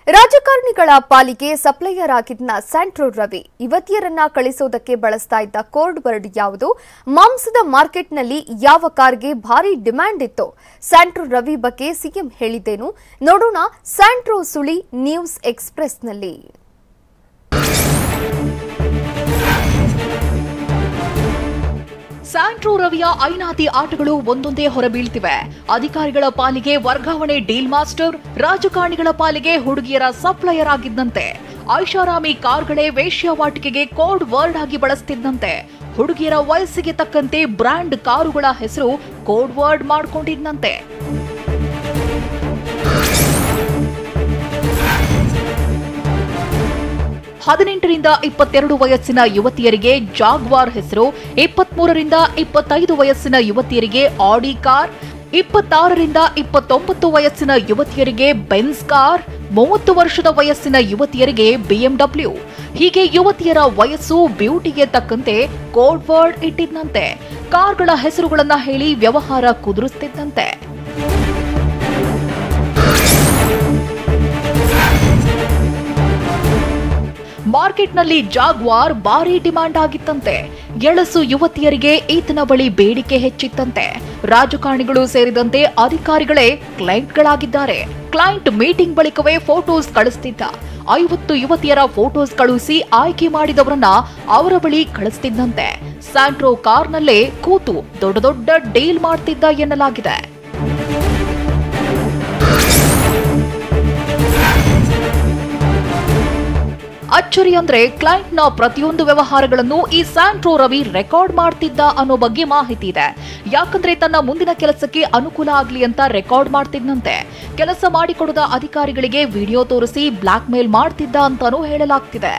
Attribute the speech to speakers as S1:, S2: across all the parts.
S1: ರಾಜಕಾರಣಿಗಳ ಪಾಲಿಗೆ ಸಪ್ಲೈಯರ್ ಆಗಿದ್ದ ಸ್ಯಾಂಟ್ರೋ ರವಿ ಯುವತಿಯರನ್ನ ಕಳಿಸೋದಕ್ಕೆ ಬಳಸ್ತಾ ಇದ್ದ ಕೋಡ್ ವರ್ಡ್ ಯಾವುದು ಮಾಂಸದ ಮಾರ್ಕೆಟ್ನಲ್ಲಿ ಯಾವ ಕಾರ್ಗೆ ಭಾರಿ ಡಿಮ್ಯಾಂಡ್ ಇತ್ತು ಸ್ಯಾಂಟ್ರೋ ರವಿ ಬಗ್ಗೆ ಸಿಎಂ ಹೇಳಿದ್ದೇನು ನೋಡೋಣ ಸ್ಯಾಂಟ್ರೋ ಸುಳಿ ನ್ಯೂಸ್ ಎಕ್ಸ್ಪ್ರೆಸ್ನಲ್ಲಿ
S2: ಸ್ಯಾಂಟ್ರೋ ರವಿಯ ಐನಾತಿ ಆಟಗಳು ಒಂದೊಂದೇ ಹೊರಬೀಳ್ತಿವೆ ಅಧಿಕಾರಿಗಳ ಪಾಲಿಗೆ ವರ್ಗಾವಣೆ ಡೀಲ್ ಮಾಸ್ಟರ್ ರಾಜಕಾರಣಿಗಳ ಪಾಲಿಗೆ ಹುಡುಗಿಯರ ಸಪ್ಲೈಯರ್ ಆಗಿದ್ದಂತೆ ಐಷಾರಾಮಿ ಕಾರ್ಗಳೇ ವೇಶ್ಯಾವಾಟಿಕೆಗೆ ಕೋಡ್ ವರ್ಡ್ ಆಗಿ ಬಳಸ್ತಿದ್ದಂತೆ ಹುಡುಗಿಯರ ವಯಸ್ಸಿಗೆ ತಕ್ಕಂತೆ ಬ್ರ್ಯಾಂಡ್ ಕಾರುಗಳ ಹೆಸರು ಕೋಡ್ ವರ್ಡ್ ಮಾಡ್ಕೊಂಡಿದ್ದಂತೆ ಹದಿನೆಂಟರಿಂದ ಇಪ್ಪತ್ತೆರಡು ವಯಸ್ಸಿನ ಯುವತಿಯರಿಗೆ ಜಾಗ್ವಾರ್ ಹೆಸರು ಇಪ್ಪತ್ಮೂರರಿಂದ ಇಪ್ಪತ್ತೈದು ವಯಸ್ಸಿನ ಯುವತಿಯರಿಗೆ ಆಡಿ ಕಾರ್ ಇಪ್ಪತ್ತಾರರಿಂದ ಇಪ್ಪತ್ತೊಂಬತ್ತು ವಯಸ್ಸಿನ ಯುವತಿಯರಿಗೆ ಬೆನ್ಸ್ ಕಾರ್ ಮೂವತ್ತು ವರ್ಷದ ವಯಸ್ಸಿನ ಯುವತಿಯರಿಗೆ ಬಿಎಂಡಬ್ಲ್ಯೂ ಹೀಗೆ ಯುವತಿಯರ ವಯಸ್ಸು ಬ್ಯೂಟಿಗೆ ತಕ್ಕಂತೆ ಕೋಡ್ ವರ್ಡ್ ಇಟ್ಟಿದ್ದಂತೆ ಕಾರ್ಗಳ ಹೆಸರುಗಳನ್ನ ಹೇಳಿ ವ್ಯವಹಾರ ಕುದುರಿಸ್ತಿದ್ದಂತೆ ಮಾರ್ಕೆಟ್ನಲ್ಲಿ ಜಾಗ್ವಾರ್ ಭಾರಿ ಡಿಮಾಂಡ್ ಆಗಿತ್ತಂತೆ ಎಳಸು ಯುವತಿಯರಿಗೆ ಈತನ ಬಳಿ ಬೇಡಿಕೆ ಹೆಚ್ಚಿತ್ತಂತೆ ರಾಜಕಾರಣಿಗಳು ಸೇರಿದಂತೆ ಅಧಿಕಾರಿಗಳೇ ಕ್ಲೈಂಟ್ಗಳಾಗಿದ್ದಾರೆ ಕ್ಲೈಂಟ್ ಮೀಟಿಂಗ್ ಬಳಿಕವೇ ಫೋಟೋಸ್ ಕಳಿಸ್ತಿದ್ದ ಐವತ್ತು ಯುವತಿಯರ ಫೋಟೋಸ್ ಕಳುಹಿಸಿ ಆಯ್ಕೆ ಮಾಡಿದವರನ್ನ ಅವರ ಬಳಿ ಕಳಿಸ್ತಿದ್ದಂತೆ ಸ್ಯಾಂಟ್ರೋ ಕಾರ್ನಲ್ಲೇ ಕೂತು ದೊಡ್ಡ ದೊಡ್ಡ ಡೀಲ್ ಮಾಡ್ತಿದ್ದ ಎನ್ನಲಾಗಿದೆ ಅಚ್ಚರಿ ಅಂದ್ರೆ ಕ್ಲೈಂಟ್ನ ಪ್ರತಿಯೊಂದು ವ್ಯವಹಾರಗಳನ್ನು ಈ ಸ್ಯಾಂಟ್ರೋ ರವಿ ರೆಕಾರ್ಡ್ ಮಾಡ್ತಿದ್ದ ಅನ್ನೋ ಬಗ್ಗೆ ಮಾಹಿತಿ ಇದೆ ಯಾಕಂದ್ರೆ ತನ್ನ ಮುಂದಿನ ಕೆಲಸಕ್ಕೆ ಅನುಕೂಲ ಆಗ್ಲಿ ಅಂತ ರೆಕಾರ್ಡ್ ಮಾಡ್ತಿದ್ದಂತೆ ಕೆಲಸ ಮಾಡಿಕೊಡದ ಅಧಿಕಾರಿಗಳಿಗೆ ವಿಡಿಯೋ ತೋರಿಸಿ ಬ್ಲಾಕ್ ಮೇಲ್ ಮಾಡ್ತಿದ್ದ ಅಂತಾನೂ ಹೇಳಲಾಗ್ತಿದೆ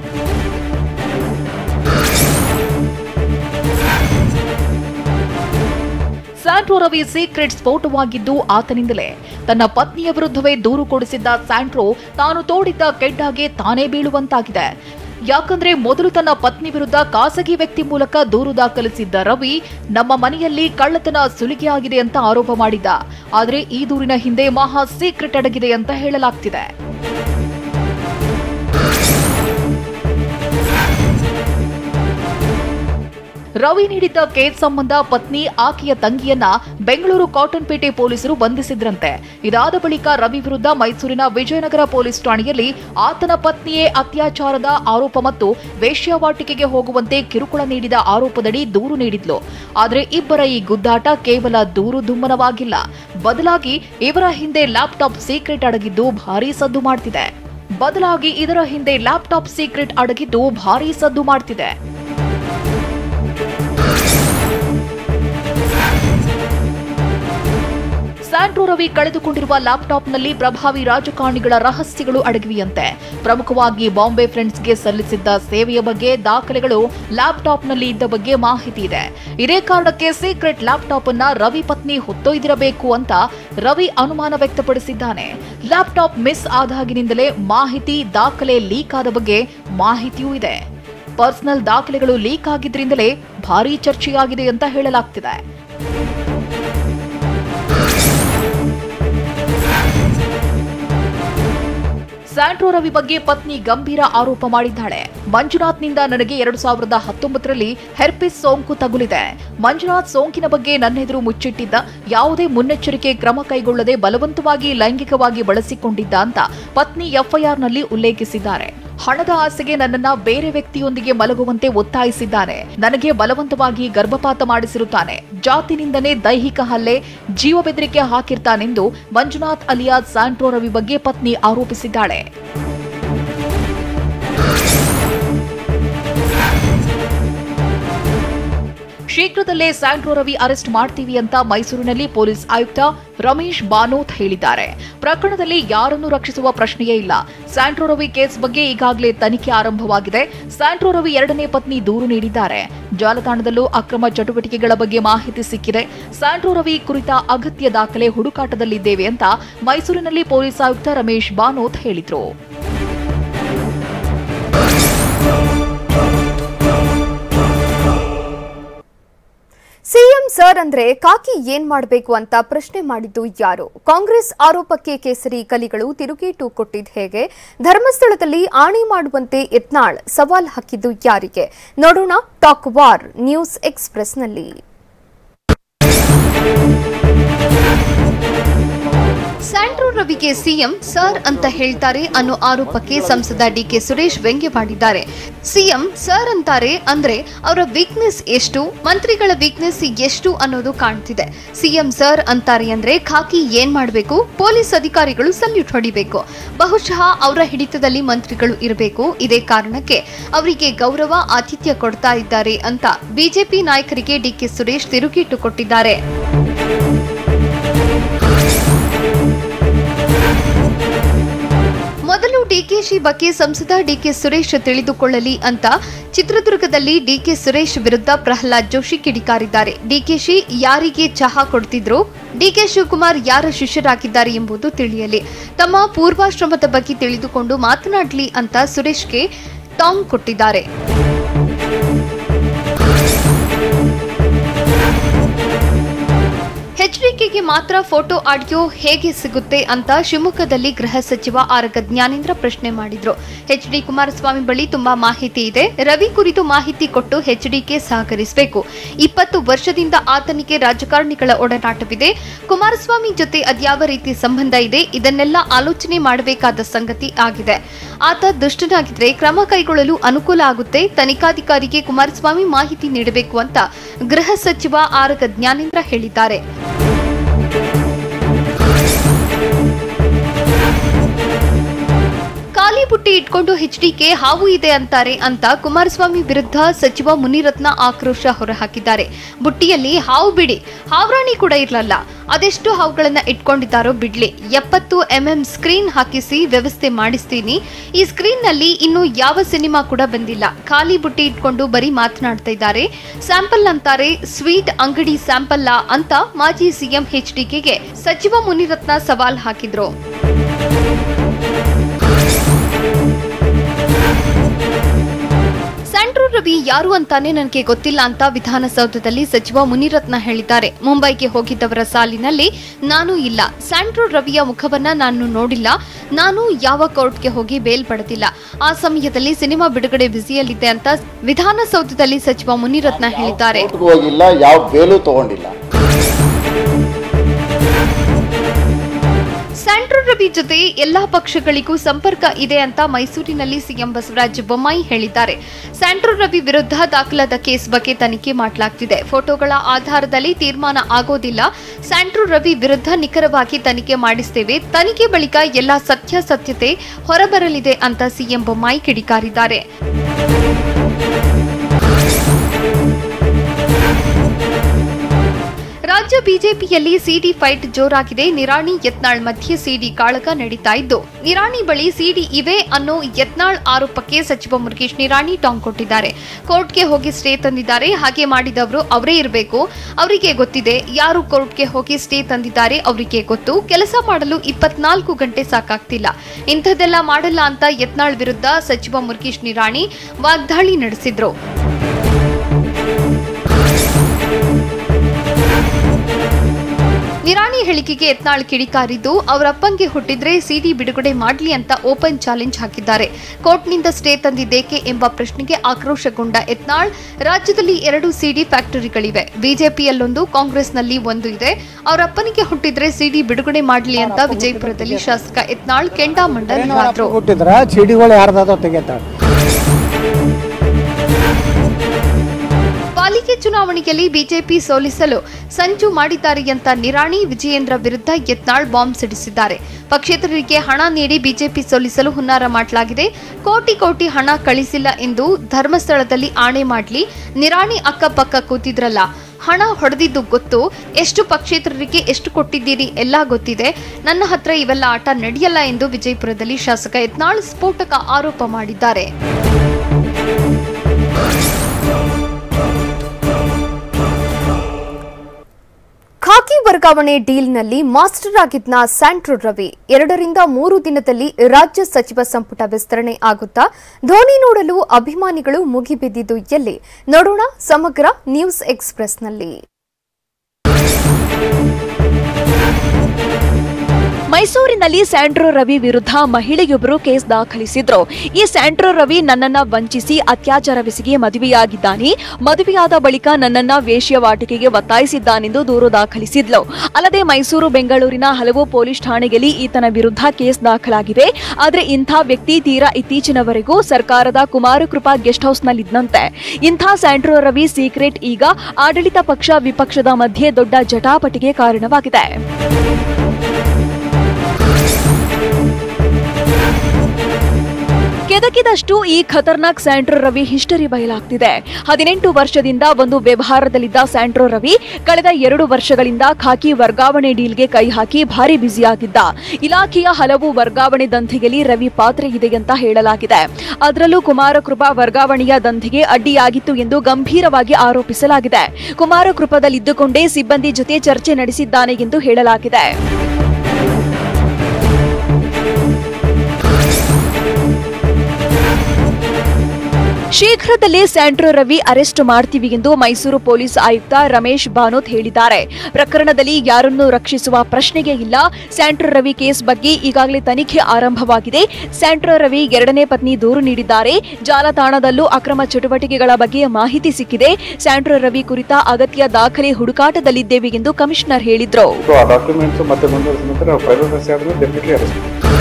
S2: ಸ್ಯಾಂಟ್ರೋ ರವಿ ಸೀಕ್ರೆಟ್ ಸ್ಫೋಟವಾಗಿದ್ದು ಆತನಿಂದಲೇ ತನ್ನ ಪತ್ನಿಯ ವಿರುದ್ಧವೇ ದೂರು ಕೊಡಿಸಿದ್ದ ಸ್ಯಾಂಟ್ರೋ ತಾನು ತೋಡಿದ್ದ ಕೆಡ್ಡಾಗೆ ತಾನೇ ಬೀಳುವಂತಾಗಿದೆ ಯಾಕಂದ್ರೆ ಮೊದಲು ತನ್ನ ಪತ್ನಿ ವಿರುದ್ಧ ಖಾಸಗಿ ವ್ಯಕ್ತಿ ಮೂಲಕ ದೂರು ದಾಖಲಿಸಿದ್ದ ರವಿ ನಮ್ಮ ಮನೆಯಲ್ಲಿ ಕಳ್ಳತನ ಸುಲಿಗೆಯಾಗಿದೆ ಅಂತ ಆರೋಪ ಮಾಡಿದ್ದ ಆದ್ರೆ ಈ ದೂರಿನ ಹಿಂದೆ ಮಹಾ ಸೀಕ್ರೆಟ್ ಅಡಗಿದೆ ಅಂತ ಹೇಳಲಾಗ್ತಿದೆ ರವಿ ನೀಡಿದ್ದ ಕೇಸ್ ಸಂಬಂಧ ಪತ್ನಿ ಆಕೆಯ ತಂಗಿಯನ್ನ ಬೆಂಗಳೂರು ಕಾಟನ್ಪೇಟೆ ಪೊಲೀಸರು ಬಂಧಿಸಿದ್ರಂತೆ ಇದಾದ ಬಳಿಕ ರವಿ ವಿರುದ್ಧ ಮೈಸೂರಿನ ವಿಜಯನಗರ ಪೊಲೀಸ್ ಠಾಣೆಯಲ್ಲಿ ಆತನ ಪತ್ನಿಯೇ ಅತ್ಯಾಚಾರದ ಆರೋಪ ಮತ್ತು ವೇಶ್ಯಾವಾಟಿಕೆಗೆ ಹೋಗುವಂತೆ ಕಿರುಕುಳ ನೀಡಿದ ಆರೋಪದಡಿ ದೂರು ನೀಡಿದ್ಲು ಆದರೆ ಇಬ್ಬರ ಈ ಗುದ್ದಾಟ ಕೇವಲ ದೂರು ದುಮ್ಮನವಾಗಿಲ್ಲ ಬದಲಾಗಿ ಇವರ ಹಿಂದೆ ಲ್ಯಾಪ್ಟಾಪ್ ಸೀಕ್ರೆಟ್ ಅಡಗಿದ್ದು ಭಾರೀ ಸದ್ದು ಮಾಡ್ತಿದೆ ಬದಲಾಗಿ ಇದರ ಹಿಂದೆ ಲ್ಯಾಪ್ಟಾಪ್ ಸೀಕ್ರೆಟ್ ಅಡಗಿದ್ದು ಭಾರೀ ಸದ್ದು ಮಾಡ್ತಿದೆ ಸ್ಯಾಂಟ್ರೋ ರವಿ ಕಳೆದುಕೊಂಡಿರುವ ಲ್ಯಾಪ್ಟಾಪ್ನಲ್ಲಿ ಪ್ರಭಾವಿ ರಾಜಕಾರಣಿಗಳ ರಹಸ್ಯಗಳು ಅಡಗಿವೆಯಂತೆ ಪ್ರಮುಖವಾಗಿ ಬಾಂಬೆ ಫ್ರೆಂಡ್ಸ್ಗೆ ಸಲ್ಲಿಸಿದ್ದ ಸೇವೆಯ ಬಗ್ಗೆ ದಾಖಲೆಗಳು ಲ್ಯಾಪ್ಟಾಪ್ನಲ್ಲಿ ಇದ್ದ ಬಗ್ಗೆ ಮಾಹಿತಿ ಇದೆ ಇದೇ ಕಾರಣಕ್ಕೆ ಸೀಕ್ರೆಟ್ ಲ್ಯಾಪ್ಟಾಪ್ ಅನ್ನ ರವಿ ಪತ್ನಿ ಹೊತ್ತೊಯ್ದಿರಬೇಕು ಅಂತ ರವಿ ಅನುಮಾನ ವ್ಯಕ್ತಪಡಿಸಿದ್ದಾನೆ ಲ್ಯಾಪ್ಟಾಪ್ ಮಿಸ್ ಆದಾಗಿನಿಂದಲೇ ಮಾಹಿತಿ ದಾಖಲೆ ಲೀಕ್ ಆದ ಬಗ್ಗೆ ಮಾಹಿತಿಯೂ ಇದೆ ಪರ್ಸನಲ್ ದಾಖಲೆಗಳು ಲೀಕ್ ಆಗಿದ್ರಿಂದಲೇ ಭಾರೀ ಚರ್ಚೆಯಾಗಿದೆ ಅಂತ ಹೇಳಲಾಗ್ತಿದೆ ಸ್ಯಾಂಟ್ರೋ ರವಿ ಬಗ್ಗೆ ಪತ್ನಿ ಗಂಭೀರ ಆರೋಪ ಮಾಡಿದ್ದಾಳೆ ಮಂಜುನಾಥ್ನಿಂದ ನನಗೆ ಎರಡು ಸಾವಿರದ ಹತ್ತೊಂಬತ್ತರಲ್ಲಿ ಹೆರ್ಪಿಸ್ ಸೋಂಕು ತಗುಲಿದೆ ಮಂಜುನಾಥ್ ಸೋಂಕಿನ ಬಗ್ಗೆ ನನ್ನೆದುರು ಮುಚ್ಚಿಟ್ಟಿದ್ದ ಯಾವುದೇ ಮುನ್ನೆಚ್ಚರಿಕೆ ಕ್ರಮ ಕೈಗೊಳ್ಳದೆ ಬಲವಂತವಾಗಿ ಲೈಂಗಿಕವಾಗಿ ಬಳಸಿಕೊಂಡಿದ್ದ ಅಂತ ಪತ್ನಿ ಎಫ್ಐಆರ್ನಲ್ಲಿ ಉಲ್ಲೇಖಿಸಿದ್ದಾರೆ ಹಣದ ಆಸೆಗೆ ನನ್ನನ್ನ ಬೇರೆ ವ್ಯಕ್ತಿಯೊಂದಿಗೆ ಮಲಗುವಂತೆ ಒತ್ತಾಯಿಸಿದ್ದಾನೆ ನನಗೆ ಬಲವಂತವಾಗಿ ಗರ್ಭಪಾತ ಮಾಡಿಸಿರುತ್ತಾನೆ ಜಾತಿನಿಂದನೇ ದೈಹಿಕ ಹಲ್ಲೆ ಜೀವ ಬೆದರಿಕೆ ಹಾಕಿರ್ತಾನೆಂದು ಮಂಜುನಾಥ್ ಅಲಿಯಾಸ್ ಸ್ಯಾಂಟ್ರೋ ರವಿ ಬಗ್ಗೆ ಪತ್ನಿ ಆರೋಪಿಸಿದ್ದಾಳೆ ಶೀಘ್ರದಲ್ಲೇ ಸ್ಯಾಂಟ್ರೋ ರವಿ ಅರೆಸ್ಟ್ ಮಾಡ್ತೀವಿ ಅಂತ ಮೈಸೂರಿನಲ್ಲಿ ಪೊಲೀಸ್ ಆಯುಕ್ತ ರಮೇಶ್ ಬಾನೋತ್ ಹೇಳಿದ್ದಾರೆ ಪ್ರಕರಣದಲ್ಲಿ ಯಾರನ್ನೂ ರಕ್ಷಿಸುವ ಪ್ರಶ್ನೆಯೇ ಇಲ್ಲ ಸ್ಯಾಂಟ್ರೋ ರವಿ ಕೇಸ್ ಬಗ್ಗೆ ಈಗಾಗಲೇ ತನಿಖೆ ಆರಂಭವಾಗಿದೆ ಸ್ಯಾಂಟ್ರೋ ರವಿ ಎರಡನೇ ಪತ್ನಿ ದೂರು ನೀಡಿದ್ದಾರೆ ಜಾಲತಾಣದಲ್ಲೂ ಅಕ್ರಮ ಚಟುವಟಿಕೆಗಳ ಬಗ್ಗೆ ಮಾಹಿತಿ ಸಿಕ್ಕಿದೆ ಸ್ಯಾಂಟ್ರೋ ರವಿ ಕುರಿತ ಅಗತ್ಯ ದಾಖಲೆ ಹುಡುಕಾಟದಲ್ಲಿದ್ದೇವೆ ಅಂತ ಮೈಸೂರಿನಲ್ಲಿ ಪೊಲೀಸ್ ಆಯುಕ್ತ ರಮೇಶ್ ಬಾನೋತ್ ಹೇಳಿದ್ರು
S1: ಸಿಎಂ ಸರ್ ಅಂದ್ರೆ ಕಾಕಿ ಏನ್ ಮಾಡಬೇಕು ಅಂತ ಪ್ರಶ್ನೆ ಮಾಡಿದ್ದು ಯಾರು ಕಾಂಗ್ರೆಸ್ ಆರೋಪಕ್ಕೆ ಕೇಸರಿ ಕಲಿಗಳು ತಿರುಗೇಟು ಕೊಟ್ಟಿದ್ ಹೇಗೆ ಧರ್ಮಸ್ಥಳದಲ್ಲಿ ಆಣೆ ಮಾಡುವಂತೆ ಯತ್ನಾಳ್ ಸವಾಲ್ ಹಾಕಿದ್ದು ಯಾರಿಗೆ ನೋಡೋಣ ಟಾಕ್ ವಾರ್ ನ್ಯೂಸ್ ಎಕ್ಸ್ಪ್ರೆಸ್ನಲ್ಲಿ ಸ್ಯಾಂಡ್ರೋ ರವಿಗೆ ಸಿಎಂ ಸರ್ ಅಂತ ಹೇಳ್ತಾರೆ ಅನ್ನೋ ಆರೋಪಕ್ಕೆ ಸಂಸದ ಡಿಕೆ ಸುರೇಶ್ ವ್ಯಂಗ್ಯವಾಡಿದ್ದಾರೆ ಸಿಎಂ ಸರ್ ಅಂತಾರೆ ಅಂದ್ರೆ ಅವರ ವೀಕ್ನೆಸ್ ಎಷ್ಟು ಮಂತ್ರಿಗಳ ವೀಕ್ನೆಸ್ ಎಷ್ಟು ಅನ್ನೋದು ಕಾಣ್ತಿದೆ ಸಿಎಂ ಸರ್ ಅಂತಾರೆ ಅಂದ್ರೆ ಖಾಕಿ ಏನ್ ಮಾಡಬೇಕು ಪೊಲೀಸ್ ಅಧಿಕಾರಿಗಳು ಸಲ್ಯೂಟ್ ಹೊಡಿಬೇಕು ಬಹುಶಃ ಅವರ ಹಿಡಿತದಲ್ಲಿ ಮಂತ್ರಿಗಳು ಇರಬೇಕು ಇದೇ ಕಾರಣಕ್ಕೆ ಅವರಿಗೆ ಗೌರವ ಆತಿಥ್ಯ ಕೊಡ್ತಾ ಇದ್ದಾರೆ ಅಂತ ಬಿಜೆಪಿ ನಾಯಕರಿಗೆ ಡಿಕೆ ಸುರೇಶ್ ತಿರುಗೇಟು ಕೊಟ್ಟಿದ್ದಾರೆ ಮೊದಲು ಡಿಕೆಶಿ ಬಗ್ಗೆ ಸಂಸದ ಡಿಕೆ ಸುರೇಶ್ ತಿಳಿದುಕೊಳ್ಳಲಿ ಅಂತ ಚಿತ್ರದುರ್ಗದಲ್ಲಿ ಡಿಕೆ ಸುರೇಶ್ ವಿರುದ್ಧ ಪ್ರಹ್ಲಾದ್ ಜೋಶಿ ಕಿಡಿಕಾರಿದ್ದಾರೆ ಡಿಕೆಶಿ ಯಾರಿಗೆ ಚಹಾ ಕೊಡ್ತಿದ್ರು ಡಿಕೆ ಶಿವಕುಮಾರ್ ಯಾರ ಶಿಷ್ಯರಾಗಿದ್ದಾರೆ ಎಂಬುದು ತಿಳಿಯಲಿ ತಮ್ಮ ಪೂರ್ವಾಶ್ರಮದ ಬಗ್ಗೆ ತಿಳಿದುಕೊಂಡು ಮಾತನಾಡಲಿ ಅಂತ ಸುರೇಶ್ಗೆ ಟಾಂಗ್ ಕೊಟ್ಟಿದ್ದಾರೆ ಎಚ್ಡಿಕೆಗೆ ಮಾತ್ರ ಫೋಟೋ ಆಡಿಯೋ ಹೇಗೆ ಸಿಗುತ್ತೆ ಅಂತ ಶಿವಮೊಗ್ಗದಲ್ಲಿ ಗೃಹ ಸಚಿವ ಆರಗ ಜ್ಞಾನೇಂದ್ರ ಪ್ರಶ್ನೆ ಮಾಡಿದ್ರು ಎಚ್ ಡಿ ಕುಮಾರಸ್ವಾಮಿ ಬಳಿ ತುಂಬಾ ಮಾಹಿತಿ ಇದೆ ರವಿ ಕುರಿತು ಮಾಹಿತಿ ಕೊಟ್ಟು ಎಚ್ಡಿಕೆ ಸಹಕರಿಸಬೇಕು ಇಪ್ಪತ್ತು ವರ್ಷದಿಂದ ಆತನಿಗೆ ರಾಜಕಾರಣಿಗಳ ಒಡನಾಟವಿದೆ ಕುಮಾರಸ್ವಾಮಿ ಜೊತೆ ಅದ್ಯಾವ ರೀತಿ ಸಂಬಂಧ ಇದೆ ಇದನ್ನೆಲ್ಲ ಆಲೋಚನೆ ಮಾಡಬೇಕಾದ ಸಂಗತಿ ಆಗಿದೆ ಆತ ದುಷ್ಟನಾಗಿದ್ರೆ ಕ್ರಮ ಕೈಗೊಳ್ಳಲು ಅನುಕೂಲ ಆಗುತ್ತೆ ತನಿಖಾಧಿಕಾರಿಗೆ ಕುಮಾರಸ್ವಾಮಿ ಮಾಹಿತಿ ನೀಡಬೇಕು ಅಂತ ಗೃಹ ಸಚಿವ ಆರಗ ಜ್ಞಾನೇಂದ್ರ ಹೇಳಿದ್ದಾರೆ ಖಾಲಿ ಬುಟ್ಟಿ ಇಟ್ಕೊಂಡು ಎಚ್ಡಿಕೆ ಹಾವು ಇದೆ ಅಂತಾರೆ ಅಂತ ಕುಮಾರಸ್ವಾಮಿ ವಿರುದ್ಧ ಸಚಿವ ಮುನಿರತ್ನ ಆಕ್ರೋಶ ಹೊರಹಾಕಿದ್ದಾರೆ ಬುಟ್ಟಿಯಲ್ಲಿ ಹಾವು ಬಿಡಿ ಹಾವ್ರಾಣಿ ಕೂಡ ಇರಲಲ್ಲ ಅದೆಷ್ಟು ಹಾವುಗಳನ್ನ ಇಟ್ಕೊಂಡಿದ್ದಾರೋ ಬಿಡ್ಲಿ ಎಪ್ಪತ್ತು ಎಂಎಂ ಸ್ಕ್ರೀನ್ ಹಾಕಿಸಿ ವ್ಯವಸ್ಥೆ ಮಾಡಿಸ್ತೀನಿ ಈ ಸ್ಕ್ರೀನ್ ನಲ್ಲಿ ಇನ್ನು ಯಾವ ಸಿನಿಮಾ ಕೂಡ ಬಂದಿಲ್ಲ ಖಾಲಿ ಬುಟ್ಟಿ ಇಟ್ಕೊಂಡು ಬರೀ ಮಾತನಾಡ್ತಾ ಇದ್ದಾರೆ ಸ್ಯಾಂಪಲ್ ಅಂತಾರೆ ಸ್ವೀಟ್ ಅಂಗಡಿ ಸ್ಯಾಂಪಲ್ಲ ಅಂತ ಮಾಜಿ ಸಿಎಂ ಎಚ್ಡಿಕೆಗೆ ಸಚಿವ ಮುನಿರತ್ನ ಸವಾಲ್ ಹಾಕಿದ್ರು ಸ್ಯಾಂಡ್ರೋ ರವಿ ಯಾರು ಅಂತಾನೆ ನನಗೆ ಗೊತ್ತಿಲ್ಲ ಅಂತ ವಿಧಾನಸೌಧದಲ್ಲಿ ಸಚಿವ ಮುನಿರತ್ನ ಹೇಳಿದ್ದಾರೆ ಮುಂಬೈಗೆ ಹೋಗಿದ್ದವರ ಸಾಲಿನಲ್ಲಿ ನಾನು ಇಲ್ಲ ಸ್ಯಾಂಡ್ರೋ ರವಿಯ ಮುಖವನ್ನ ನಾನು ನೋಡಿಲ್ಲ ನಾನು ಯಾವ ಕೋರ್ಟ್ಗೆ ಹೋಗಿ ಬೇಲ್ ಪಡೆದಿಲ್ಲ ಆ ಸಮಯದಲ್ಲಿ ಸಿನಿಮಾ ಬಿಡುಗಡೆ ಬ್ಯುಸಿಯಲ್ಲಿದ್ದೆ ಅಂತ ವಿಧಾನಸೌಧದಲ್ಲಿ ಸಚಿವ ಮುನಿರತ್ನ ಹೇಳಿದ್ದಾರೆ
S3: ಕೋರ್ಟ್ಗೂ ಹೋಗಿಲ್ಲ ಯಾವ ಬೇಲು ತಗೊಂಡಿಲ್ಲ
S1: ಸ್ಯಾಂಡ್ರೋ ರವಿ ಜೊತೆ ಎಲ್ಲಾ ಪಕ್ಷಗಳಿಗೂ ಸಂಪರ್ಕ ಇದೆ ಅಂತ ಮೈಸೂರಿನಲ್ಲಿ ಸಿಎಂ ಬಸವರಾಜ ಬೊಮ್ಮಾಯಿ ಹೇಳಿದ್ದಾರೆ ಸ್ಯಾಂಡ್ರೋ ರವಿ ವಿರುದ್ಧ ದಾಖಲಾದ ಕೇಸ್ ಬಗ್ಗೆ ತನಿಖೆ ಮಾಡಲಾಗ್ತಿದೆ ಫೋಟೋಗಳ ಆಧಾರದಲ್ಲಿ ತೀರ್ಮಾನ ಆಗೋದಿಲ್ಲ ಸ್ಯಾಂಡ್ರೋ ರವಿ ವಿರುದ್ಧ ನಿಖರವಾಗಿ ತನಿಖೆ ಮಾಡಿಸ್ತೇವೆ ತನಿಖೆ ಬಳಿಕ ಎಲ್ಲಾ ಸತ್ಯಾಸತ್ಯತೆ ಹೊರಬರಲಿದೆ ಅಂತ ಸಿಎಂ ಬೊಮ್ಮಾಯಿ ಕಿಡಿಕಾರಿದ್ದಾರೆ ರಾಜ್ಯ ಬಿಜೆಪಿಯಲ್ಲಿ ಸಿಡಿ ಫೈಟ್ ಜೋರಾಗಿದೆ ನಿರಾಣಿ ಯತ್ನಾಳ್ ಮಧ್ಯೆ ಸಿಡಿ ಕಾಳಗ ನಡೀತಾ ಇದ್ದು ನಿರಾಣಿ ಬಳಿ ಸಿಡಿ ಇವೆ ಅನ್ನೋ ಯತ್ನಾಳ್ ಆರೋಪಕ್ಕೆ ಸಚಿವ ಮುರುಗೇಶ್ ನಿರಾಣಿ ಟಾಂಗ್ ಕೊಟ್ಟಿದ್ದಾರೆ ಕೋರ್ಟ್ಗೆ ಹೋಗಿ ಸ್ಟೇ ತಂದಿದ್ದಾರೆ ಹಾಗೆ ಮಾಡಿದವರು ಅವರೇ ಇರಬೇಕು ಅವರಿಗೆ ಗೊತ್ತಿದೆ ಯಾರು ಕೋರ್ಟ್ಗೆ ಹೋಗಿ ಸ್ಟೇ ತಂದಿದ್ದಾರೆ ಅವರಿಗೆ ಗೊತ್ತು ಕೆಲಸ ಮಾಡಲು ಇಪ್ಪತ್ನಾಲ್ಕು ಗಂಟೆ ಸಾಕಾಗ್ತಿಲ್ಲ ಇಂಥದ್ದೆಲ್ಲ ಮಾಡಲ್ಲ ಅಂತ ಯತ್ನಾಳ್ ವಿರುದ್ಧ ಸಚಿವ ಮುರುಗೇಶ್ ನಿರಾಣಿ ವಾಗ್ದಾಳಿ ನಡೆಸಿದ್ರು ನಿರಾಣಿ ಹೇಳಿಕೆಗೆ ಯತ್ನಾಳ್ ಕಿಡಿಕಾರಿದ್ದು ಅವರಪ್ಪಂಗೆ ಹುಟ್ಟಿದ್ರೆ ಸಿಡಿ ಬಿಡುಗಡೆ ಮಾಡ್ಲಿ ಅಂತ ಓಪನ್ ಚಾಲೆಂಜ್ ಹಾಕಿದ್ದಾರೆ ಕೋರ್ಟ್ನಿಂದ ಸ್ಟೇ ತಂದಿದ್ದೇಕೆ ಎಂಬ ಪ್ರಶ್ನೆಗೆ ಆಕ್ರೋಶಗೊಂಡ ಯತ್ನಾಳ್ ರಾಜ್ಯದಲ್ಲಿ ಎರಡು ಸಿಡಿ ಫ್ಯಾಕ್ಟರಿಗಳಿವೆ ಬಿಜೆಪಿಯಲ್ಲೊಂದು ಕಾಂಗ್ರೆಸ್ನಲ್ಲಿ ಒಂದು ಇದೆ ಅವರಪ್ಪನಿಗೆ ಹುಟ್ಟಿದ್ರೆ ಸಿಡಿ ಬಿಡುಗಡೆ ಮಾಡ್ಲಿ ಅಂತ ವಿಜಯಪುರದಲ್ಲಿ ಶಾಸಕ ಯತ್ನಾಳ್ ಕೆಂಡಾಮಂಡಲಾದ್ರು
S4: ಹುಟ್ಟಿದ್ರ ಸಿಡಿಗಳು ಯಾರ್ದಾದೋ ತೆಗಿತಾರ
S1: ಪಾಲಿಕೆ ಚುನಾವಣೆಯಲ್ಲಿ ಬಿಜೆಪಿ ಸೋಲಿಸಲು ಸಂಚು ಮಾಡಿದ್ದಾರೆ ಅಂತ ನಿರಾಣಿ ವಿಜಯೇಂದ್ರ ವಿರುದ್ಧ ಯತ್ನಾಳ್ ಬಾಂಬ್ ಸಿಡಿಸಿದ್ದಾರೆ ಪಕ್ಷೇತರರಿಗೆ ಹಣ ನೀಡಿ ಬಿಜೆಪಿ ಸೋಲಿಸಲು ಹುನ್ನಾರ ಮಾಡಲಾಗಿದೆ ಕೋಟಿ ಕೋಟಿ ಹಣ ಕಳಿಸಿಲ್ಲ ಎಂದು ಧರ್ಮಸ್ಥಳದಲ್ಲಿ ಆಣೆ ಮಾಡ್ಲಿ ನಿರಾಣಿ ಅಕ್ಕಪಕ್ಕ ಕೂತಿದ್ರಲ್ಲ ಹಣ ಹೊಡೆದಿದ್ದು ಗೊತ್ತು ಎಷ್ಟು ಪಕ್ಷೇತರರಿಗೆ ಎಷ್ಟು ಕೊಟ್ಟಿದ್ದೀರಿ ಎಲ್ಲ ಗೊತ್ತಿದೆ ನನ್ನ ಹತ್ರ ಇವೆಲ್ಲ ಆಟ ನಡೆಯಲ್ಲ ಎಂದು ವಿಜಯಪುರದಲ್ಲಿ ಶಾಸಕ ಯತ್ನಾಳ್ ಸ್ಫೋಟಕ ಆರೋಪ ಮಾಡಿದ್ದಾರೆ ಖಾಕಿ ವರ್ಗಾವಣೆ ಡೀಲ್ನಲ್ಲಿ ಮಾಸ್ಟರ್ ಆಗಿದ್ದ ಸ್ಯಾಂಟ್ರೋ ರವಿ ಎರಡರಿಂದ ಮೂರು ದಿನದಲ್ಲಿ ರಾಜ್ಯ ಸಚಿವ ಸಂಪುಟ ವಿಸ್ತರಣೆ ಆಗುತ್ತಾ ಧೋನಿ ನೋಡಲು ಅಭಿಮಾನಿಗಳು ಮುಗಿಬಿದ್ದಿದ್ದು ಎಲ್ಲಿ ನೋಡೋಣ ಸಮಗ್ರ ನ್ಯೂಸ್ ಎಕ್ಸ್ಪ್ರೆಸ್ನಲ್ಲಿ
S5: ಮೈಸೂರಿನಲ್ಲಿ ಸ್ಯಾಂಡ್ರೋ ರವಿ ವಿರುದ್ಧ ಮಹಿಳೆಯೊಬ್ಬರು ಕೇಸ್ ದಾಖಲಿಸಿದ್ರು ಈ ಸ್ಯಾಂಡ್ರೋ ರವಿ ನನ್ನನ್ನ ವಂಚಿಸಿ ಅತ್ಯಾಚಾರವೆಸಗಿ ಮದುವೆಯಾಗಿದ್ದಾನೆ ಮದುವೆಯಾದ ಬಳಿಕ ನನ್ನನ್ನ ವೇಶ್ಯವಾಟಿಕೆಗೆ ಒತ್ತಾಯಿಸಿದ್ದಾನೆಂದು ದೂರು ದಾಖಲಿಸಿದ್ಲು ಅಲ್ಲದೆ ಮೈಸೂರು ಬೆಂಗಳೂರಿನ ಹಲವು ಪೊಲೀಸ್ ಠಾಣೆಯಲ್ಲಿ ಈತನ ವಿರುದ್ಧ ಕೇಸ್ ದಾಖಲಾಗಿವೆ ಆದ್ರೆ ಇಂಥ ವ್ಯಕ್ತಿ ತೀರಾ ಇತ್ತೀಚಿನವರೆಗೂ ಸರ್ಕಾರದ ಕುಮಾರಕೃಪಾ ಗೆಸ್ಟ್ ಹೌಸ್ನಲ್ಲಿದ್ದಂತೆ ಇಂಥ ಸ್ಯಾಂಡ್ರೋ ರವಿ ಸೀಕ್ರೆಟ್ ಈಗ ಆಡಳಿತ ಪಕ್ಷ ವಿಪಕ್ಷದ ಮಧ್ಯೆ ದೊಡ್ಡ ಜಟಾಪಟಿಗೆ ಕಾರಣವಾಗಿದೆ ಕೆದಕಿದಷ್ಟು ಈ ಖತರ್ನಾಕ್ ಸ್ಯಾಂಟ್ರೋ ರವಿ ಹಿಸ್ಟರಿ ಬಯಲಾಗ್ತಿದೆ ಹದಿನೆಂಟು ವರ್ಷದಿಂದ ಒಂದು ವ್ಯವಹಾರದಲ್ಲಿದ್ದ ಸ್ಯಾಂಟ್ರೋ ರವಿ ಕಳೆದ ಎರಡು ವರ್ಷಗಳಿಂದ ಖಾಕಿ ವರ್ಗಾವಣೆ ಡೀಲ್ಗೆ ಕೈ ಹಾಕಿ ಭಾರಿ ಬ್ಯುಸಿಯಾಗಿದ್ದ ಇಲಾಖೆಯ ಹಲವು ವರ್ಗಾವಣೆ ದಂಧೆಯಲ್ಲಿ ರವಿ ಪಾತ್ರ ಇದೆ ಅಂತ ಹೇಳಲಾಗಿದೆ ಅದರಲ್ಲೂ ಕುಮಾರಕೃಪಾ ವರ್ಗಾವಣೆಯ ದಂಧೆಗೆ ಅಡ್ಡಿಯಾಗಿತ್ತು ಎಂದು ಗಂಭೀರವಾಗಿ ಆರೋಪಿಸಲಾಗಿದೆ ಕುಮಾರಕೃಪದಲ್ಲಿದ್ದುಕೊಂಡೇ ಸಿಬ್ಬಂದಿ ಜೊತೆ ಚರ್ಚೆ ನಡೆಸಿದ್ದಾನೆ ಎಂದು ಹೇಳಲಾಗಿದೆ ಶೀಘ್ರದಲ್ಲೇ ಸ್ಯಾಂಟ್ರೋ ರವಿ ಅರೆಸ್ಟ್ ಮಾಡ್ತೀವಿ ಎಂದು ಮೈಸೂರು ಪೊಲೀಸ್ ಆಯುಕ್ತ ರಮೇಶ್ ಬಾನೋತ್ ಹೇಳಿದ್ದಾರೆ ಪ್ರಕರಣದಲ್ಲಿ ಯಾರನ್ನೂ ರಕ್ಷಿಸುವ ಪ್ರಶ್ನೆಯೇ ಇಲ್ಲ ಸ್ಯಾಂಟ್ರೋ ರವಿ ಕೇಸ್ ಬಗ್ಗೆ ಈಗಾಗಲೇ ತನಿಖೆ ಆರಂಭವಾಗಿದೆ ಸ್ಯಾಂಟ್ರೋ ರವಿ ಎರಡನೇ ಪತ್ನಿ ದೂರು ನೀಡಿದ್ದಾರೆ ಜಾಲತಾಣದಲ್ಲೂ ಅಕ್ರಮ ಚಟುವಟಿಕೆಗಳ ಬಗ್ಗೆ ಮಾಹಿತಿ ಸಿಕ್ಕಿದೆ ಸ್ಯಾಂಟ್ರೋ ರವಿ ಕುರಿತ ಅಗತ್ಯ ದಾಖಲೆ ಹುಡುಕಾಟದಲ್ಲಿದ್ದೇವೆ ಎಂದು ಕಮಿಷನರ್ ಹೇಳಿದ್ರು
S6: ಸೊ ಆ ಡಾಕ್ಯುಮೆಂಟ್ಸ್ ಮತ್ತೆ ಮುಂದುವರಿಸಿದ ನಂತರ ನಾವು ಫೈನಲ್ ಆದ್ರೆ ಡೆಫಿನೆಟ್ಲಿ ಅರೆಸ್ಟ್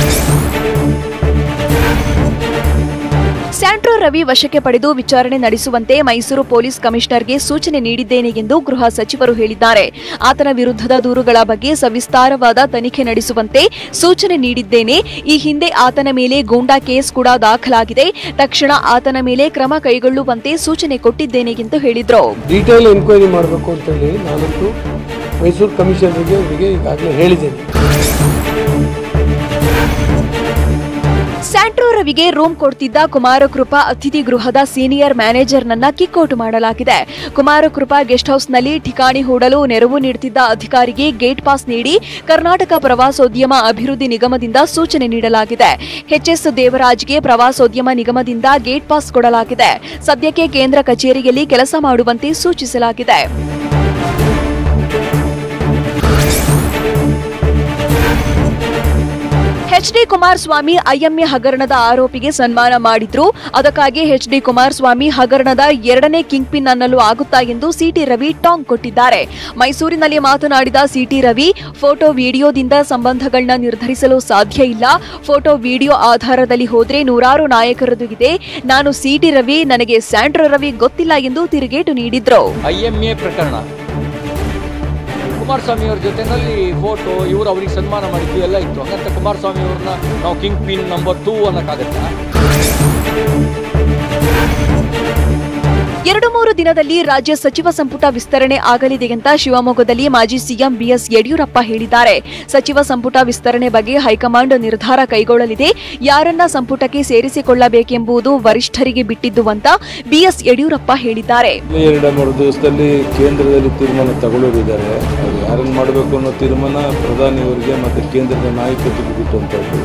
S5: ಸ್ಯಾಂಟ್ರೋ ರವಿ ವಶಕ್ಕೆ ಪಡೆದು ವಿಚಾರಣೆ ನಡೆಸುವಂತೆ ಮೈಸೂರು ಪೊಲೀಸ್ ಕಮಿಷನರ್ಗೆ ಸೂಚನೆ ನೀಡಿದ್ದೇನೆ ಎಂದು ಗೃಹ ಸಚಿವರು ಹೇಳಿದ್ದಾರೆ ಆತನ ವಿರುದ್ಧದ ದೂರುಗಳ ಬಗ್ಗೆ ಸವಿಸ್ತಾರವಾದ ತನಿಖೆ ನಡೆಸುವಂತೆ ಸೂಚನೆ ನೀಡಿದ್ದೇನೆ ಈ ಹಿಂದೆ ಆತನ ಮೇಲೆ ಗೂಂಡಾ ಕೇಸ್ ಕೂಡ ದಾಖಲಾಗಿದೆ ತಕ್ಷಣ ಆತನ ಮೇಲೆ ಕ್ರಮ ಕೈಗೊಳ್ಳುವಂತೆ ಸೂಚನೆ ಕೊಟ್ಟಿದ್ದೇನೆ ಎಂದು ಹೇಳಿದ್ರು
S4: ಡೀಟೇಲ್ ಎನ್ಕ್ವೈರಿ ಮಾಡಬೇಕು ಅಂತೇಳಿ ನಾನಂತೂ ಮೈಸೂರು ಕಮಿಷನರ್ಗೆ ಅವರಿಗೆ ಈಗಾಗಲೇ ಹೇಳಿದ್ದೇನೆ
S5: ಸ್ಯಾಂಟ್ರೋ ರವಿಗೆ ರೂಮ್ ಕೊಡ್ತಿದ್ದ ಕುಮಾರಕೃಪಾ ಅತಿಥಿ ಗೃಹದ ಸೀನಿಯರ್ ಮ್ಯಾನೇಜರ್ನನ್ನ ಕಿಕ್ಔಟ್ ಮಾಡಲಾಗಿದೆ ಕುಮಾರಕೃಪಾ ಗೆಸ್ಟ್ ಹೌಸ್ನಲ್ಲಿ ಠಿಕಾಣಿ ಹೂಡಲು ನೆರವು ನೀಡುತ್ತಿದ್ದ ಅಧಿಕಾರಿಗೆ ಗೇಟ್ ಪಾಸ್ ನೀಡಿ ಕರ್ನಾಟಕ ಪ್ರವಾಸೋದ್ಯಮ ಅಭಿವೃದ್ಧಿ ನಿಗಮದಿಂದ ಸೂಚನೆ ನೀಡಲಾಗಿದೆ ಎಚ್ಎಸ್ ದೇವರಾಜ್ಗೆ ಪ್ರವಾಸೋದ್ಯಮ ನಿಗಮದಿಂದ ಗೇಟ್ ಪಾಸ್ ಕೊಡಲಾಗಿದೆ ಸದ್ಯಕ್ಕೆ ಕೇಂದ್ರ ಕಚೇರಿಯಲ್ಲಿ ಕೆಲಸ ಮಾಡುವಂತೆ ಸೂಚಿಸಲಾಗಿದೆ ಎಚ್ ಡಿ ಕುಮಾರಸ್ವಾಮಿ ಐಎಂಎ ಹಗರಣದ ಆರೋಪಿಗೆ ಸನ್ಮಾನ ಮಾಡಿದ್ರು ಅದಕ್ಕಾಗಿ ಎಚ್ ಡಿ ಕುಮಾರಸ್ವಾಮಿ ಹಗರಣದ ಎರಡನೇ ಕಿಂಗ್ ಪಿನ್ ಅನ್ನಲು ಆಗುತ್ತಾ ಎಂದು ಸಿಟಿ ರವಿ ಟಾಂಗ್ ಕೊಟ್ಟಿದ್ದಾರೆ ಮೈಸೂರಿನಲ್ಲಿ ಮಾತನಾಡಿದ ಸಿಟಿ ರವಿ ಫೋಟೋ ವಿಡಿಯೋದಿಂದ ಸಂಬಂಧಗಳನ್ನ ನಿರ್ಧರಿಸಲು ಸಾಧ್ಯ ಇಲ್ಲ ಫೋಟೋ ವಿಡಿಯೋ ಆಧಾರದಲ್ಲಿ ಹೋದ್ರೆ ನೂರಾರು ನಾಯಕರದು ಇದೆ ನಾನು ಸಿಟಿ ರವಿ ನನಗೆ ಸ್ಯಾಂಡ್ರೋ ರವಿ ಗೊತ್ತಿಲ್ಲ ಎಂದು ತಿರುಗೇಟು ನೀಡಿದ್ರು
S7: ಐಎಂಎ ಪ್ರಕರಣ ಕುಮಾರಸ್ವಾಮಿ ಅವ್ರ ಜೊತೆನಲ್ಲಿ ಫೋಟೋ ಇವರು ಅವ್ರಿಗೆ ಸನ್ಮಾನ ಮಾಡಿದ್ದು ಎಲ್ಲ ಇತ್ತು ಹಂಗಂತ ಕುಮಾರಸ್ವಾಮಿ ಅವ್ರನ್ನ ನಾವು ಕಿಂಗ್ ಪಿನ್ ನಂಬರ್ ಟೂ ಅನ್ನೋಕ್ಕಾಗತ್ತಾ
S5: ಎರಡು ಮೂರು ದಿನದಲ್ಲಿ ರಾಜ್ಯ ಸಚಿವ ಸಂಪುಟ ವಿಸ್ತರಣೆ ಆಗಲಿದೆ ಅಂತ ಶಿವಮೊಗ್ಗದಲ್ಲಿ ಮಾಜಿ ಸಿಎಂ ಬಿಎಸ್ ಯಡಿಯೂರಪ್ಪ ಹೇಳಿದ್ದಾರೆ ಸಚಿವ ಸಂಪುಟ ವಿಸ್ತರಣೆ ಬಗ್ಗೆ ಹೈಕಮಾಂಡ್ ನಿರ್ಧಾರ ಕೈಗೊಳ್ಳಲಿದೆ ಯಾರನ್ನ ಸಂಪುಟಕ್ಕೆ ಸೇರಿಸಿಕೊಳ್ಳಬೇಕೆಂಬುದು ವರಿಷ್ಠರಿಗೆ ಬಿಟ್ಟಿದ್ದು ಅಂತ ಬಿಎಸ್ ಯಡಿಯೂರಪ್ಪ ಹೇಳಿದ್ದಾರೆ
S8: ಎರಡು ಮೂರು ದಿವಸದಲ್ಲಿ ಕೇಂದ್ರದಲ್ಲಿ ತೀರ್ಮಾನ ತಗೊಳ್ಳೋರಿದ್ದಾರೆ ಅವ್ರು ಯಾರನ್ನು ಮಾಡಬೇಕು ಅನ್ನೋ ತೀರ್ಮಾನ ಪ್ರಧಾನಿಯವರಿಗೆ ಮತ್ತು ಕೇಂದ್ರದ ನಾಯಕತ್ವಕ್ಕೆ ಬಿಟ್ಟಂಥದ್ದು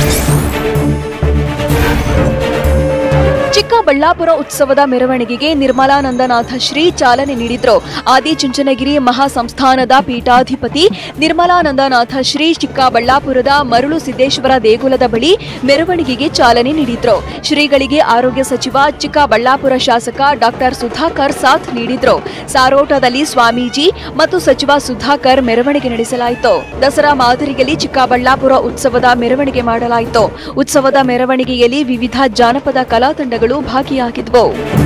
S5: ಚಿಕ್ಕಬಳ್ಳಾಪುರ ಉತ್ಸವದ ಮೆರವಣಿಗೆಗೆ ನಿರ್ಮಲಾನಂದನಾಥ ಶ್ರೀ ಚಾಲನೆ ನೀಡಿದ್ರು ಆದಿಚುಂಚನಗಿರಿ ಮಹಾಸಂಸ್ಥಾನದ ಪೀಠಾಧಿಪತಿ ನಿರ್ಮಲಾನಂದನಾಥ ಶ್ರೀ ಚಿಕ್ಕಬಳ್ಳಾಪುರದ ಮರುಳು ಸಿದ್ದೇಶ್ವರ ದೇಗುಲದ ಬಳಿ ಮೆರವಣಿಗೆಗೆ ಚಾಲನೆ ನೀಡಿದ್ರು ಶ್ರೀಗಳಿಗೆ ಆರೋಗ್ಯ ಸಚಿವ ಚಿಕ್ಕಬಳ್ಳಾಪುರ ಶಾಸಕ ಡಾಕ್ಟರ್ ಸುಧಾಕರ್ ಸಾಥ್ ನೀಡಿದ್ರು ಸಾರೋಟದಲ್ಲಿ ಸ್ವಾಮೀಜಿ ಮತ್ತು ಸಚಿವ ಸುಧಾಕರ್ ಮೆರವಣಿಗೆ ನಡೆಸಲಾಯಿತು ದಸರಾ ಮಾದರಿಯಲ್ಲಿ ಚಿಕ್ಕಬಳ್ಳಾಪುರ ಉತ್ಸವದ ಮೆರವಣಿಗೆ ಮಾಡಲಾಯಿತು ಉತ್ಸವದ ಮೆರವಣಿಗೆಯಲ್ಲಿ ವಿವಿಧ ಜಾನಪದ ಕಲಾ ತಂಡಗಳು ಭಾಗಿಯಾಗಿದ್ವು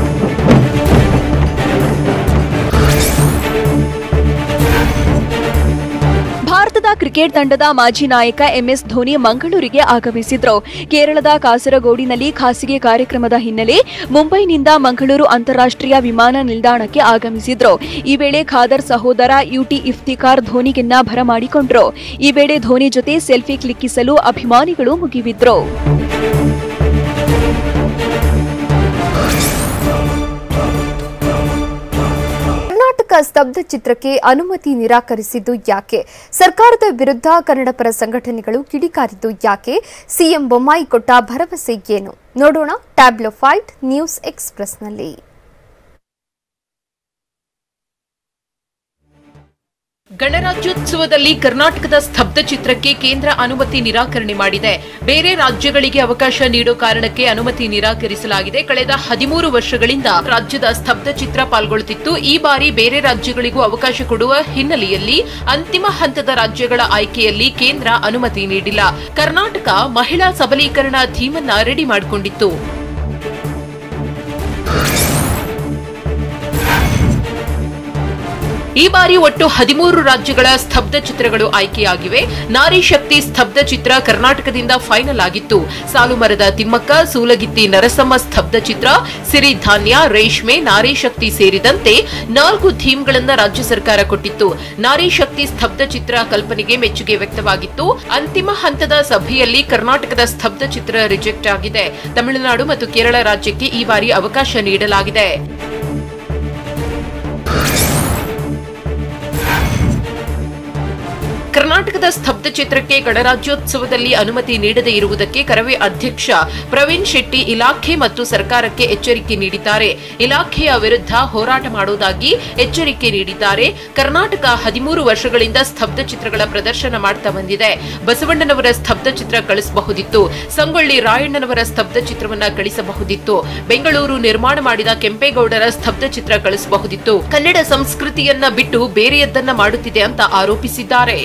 S5: ಭಾರತದ ಕ್ರಿಕೆಟ್ ತಂಡದ ಮಾಜಿ ನಾಯಕ ಎಂಎಸ್ ಧೋನಿ ಮಂಗಳೂರಿಗೆ ಆಗಮಿಸಿದ್ರು ಕೇರಳದ ಕಾಸರಗೋಡಿನಲ್ಲಿ ಖಾಸಗಿ ಕಾರ್ಯಕ್ರಮದ ಹಿನ್ನೆಲೆ ಮುಂಬೈನಿಂದ ಮಂಗಳೂರು ಅಂತಾರಾಷ್ಟ್ರೀಯ ವಿಮಾನ ನಿಲ್ದಾಣಕ್ಕೆ ಆಗಮಿಸಿದ್ರು ಈ ವೇಳೆ ಖಾದರ್ ಸಹೋದರ ಯುಟಿ ಇಫ್ತಿಕಾರ್ ಧೋನಿಗೆನ್ನ ಭರಮಾಡಿಕೊಂಡ್ರು ಈ ವೇಳೆ ಧೋನಿ ಜೊತೆ ಸೆಲ್ಫಿ ಕ್ಲಿಕ್ಕಿಸಲು ಅಭಿಮಾನಿಗಳು ಮುಗಿಬಿದ್ರು
S1: ಕರ್ನಾಟಕ ಸ್ತಬ್ಧ ಚಿತ್ರಕ್ಕೆ ಅನುಮತಿ ನಿರಾಕರಿಸಿದ್ದು ಯಾಕೆ ಸರ್ಕಾರದ ವಿರುದ್ಧ ಕನ್ನಡಪರ ಸಂಘಟನೆಗಳು ಕಿಡಿಕಾರಿದ್ದು ಯಾಕೆ ಸಿಎಂ ಬೊಮ್ಮಾಯಿ ಕೊಟ್ಟ ಭರವಸೆ ಏನು ನೋಡೋಣ ಟ್ಯಾಬ್ಲೋ ಫೈಟ್ ನ್ಯೂಸ್ ಎಕ್ಸ್ಪ್ರೆಸ್ನಲ್ಲಿ
S9: ಗಣರಾಜ್ಯೋತ್ಸವದಲ್ಲಿ ಕರ್ನಾಟಕದ ಸ್ತಬ್ಧ ಚಿತ್ರಕ್ಕೆ ಕೇಂದ್ರ ಅನುಮತಿ ನಿರಾಕರಣೆ ಮಾಡಿದೆ ಬೇರೆ ರಾಜ್ಯಗಳಿಗೆ ಅವಕಾಶ ನೀಡೋ ಕಾರಣಕ್ಕೆ ಅನುಮತಿ ನಿರಾಕರಿಸಲಾಗಿದೆ ಕಳೆದ ಹದಿಮೂರು ವರ್ಷಗಳಿಂದ ರಾಜ್ಯದ ಸ್ತಬ್ಧ ಚಿತ್ರ ಪಾಲ್ಗೊಳ್ಳುತ್ತಿತ್ತು ಈ ಬಾರಿ ಬೇರೆ ರಾಜ್ಯಗಳಿಗೂ ಅವಕಾಶ ಕೊಡುವ ಹಿನ್ನೆಲೆಯಲ್ಲಿ ಅಂತಿಮ ಹಂತದ ರಾಜ್ಯಗಳ ಆಯ್ಕೆಯಲ್ಲಿ ಕೇಂದ್ರ ಅನುಮತಿ ನೀಡಿಲ್ಲ ಕರ್ನಾಟಕ ಮಹಿಳಾ ಸಬಲೀಕರಣ ಥೀಮನ್ನ ರೆಡಿ ಮಾಡಿಕೊಂಡಿತ್ತು ಈ ಬಾರಿ ಒಟ್ಟು ಹದಿಮೂರು ರಾಜ್ಯಗಳ ಸ್ತಬ್ಧ ಚಿತ್ರಗಳು ಆಯ್ಕೆಯಾಗಿವೆ ನಾರಿ ಶಕ್ತಿ ಸ್ತಬ್ಧ ಚಿತ್ರ ಕರ್ನಾಟಕದಿಂದ ಫೈನಲ್ ಆಗಿತ್ತು ಸಾಲುಮರದ ತಿಮ್ಮಕ್ಕ ಸೂಲಗಿತ್ತಿ ನರಸಮ್ಮ ಸ್ತಬ್ಧ ಚಿತ್ರ ಸಿರಿಧಾನ್ಯ ರೇಷ್ಮೆ ನಾರಿ ಶಕ್ತಿ ಸೇರಿದಂತೆ ನಾಲ್ಕು ಥೀಮ್ಗಳನ್ನ ರಾಜ್ಯ ಸರ್ಕಾರ ಕೊಟ್ಟಿತ್ತು ನಾರಿ ಶಕ್ತಿ ಸ್ತಬ್ಧ ಚಿತ್ರ ಕಲ್ಪನೆಗೆ ಮೆಚ್ಚುಗೆ ವ್ಯಕ್ತವಾಗಿತ್ತು ಅಂತಿಮ ಹಂತದ ಸಭೆಯಲ್ಲಿ ಕರ್ನಾಟಕದ ಸ್ತಬ್ಧ ಚಿತ್ರ ರಿಜೆಕ್ಟ್ ಆಗಿದೆ ತಮಿಳುನಾಡು ಮತ್ತು ಕೇರಳ ರಾಜ್ಯಕ್ಕೆ ಈ ಬಾರಿ ಅವಕಾಶ ನೀಡಲಾಗಿದೆ ಕರ್ನಾಟಕದ ಸ್ತಬ್ಧ ಚಿತ್ರಕ್ಕೆ ಗಣರಾಜ್ಯೋತ್ಸವದಲ್ಲಿ ಅನುಮತಿ ನೀಡದೇ ಇರುವುದಕ್ಕೆ ಕರವೇ ಅಧ್ಯಕ್ಷ ಪ್ರವೀಣ್ ಶೆಟ್ಟಿ ಇಲಾಖೆ ಮತ್ತು ಸರ್ಕಾರಕ್ಕೆ ಎಚ್ಚರಿಕೆ ನೀಡಿದ್ದಾರೆ ಇಲಾಖೆಯ ವಿರುದ್ಧ ಹೋರಾಟ ಮಾಡುವುದಾಗಿ ಎಚ್ಚರಿಕೆ ನೀಡಿದ್ದಾರೆ ಕರ್ನಾಟಕ ಹದಿಮೂರು ವರ್ಷಗಳಿಂದ ಸ್ತಬ್ಧ ಚಿತ್ರಗಳ ಪ್ರದರ್ಶನ ಮಾಡ್ತಾ ಬಂದಿದೆ ಬಸವಣ್ಣನವರ ಸ್ತಬ್ಧ ಚಿತ್ರ ಕಳಿಸಬಹುದಿತ್ತು ಸಂಗೊಳ್ಳಿ ರಾಯಣ್ಣನವರ ಸ್ತಬ್ಧ ಚಿತ್ರವನ್ನ ಕಳಿಸಬಹುದಿತ್ತು ಬೆಂಗಳೂರು ನಿರ್ಮಾಣ ಮಾಡಿದ ಕೆಂಪೇಗೌಡರ ಸ್ತಬ್ಧ ಚಿತ್ರ ಕಳಿಸಬಹುದಿತ್ತು ಕನ್ನಡ ಸಂಸ್ಕೃತಿಯನ್ನ ಬಿಟ್ಟು ಬೇರೆಯದ್ದನ್ನ ಮಾಡುತ್ತಿದೆ ಅಂತ ಆರೋಪಿಸಿದ್ದಾರೆ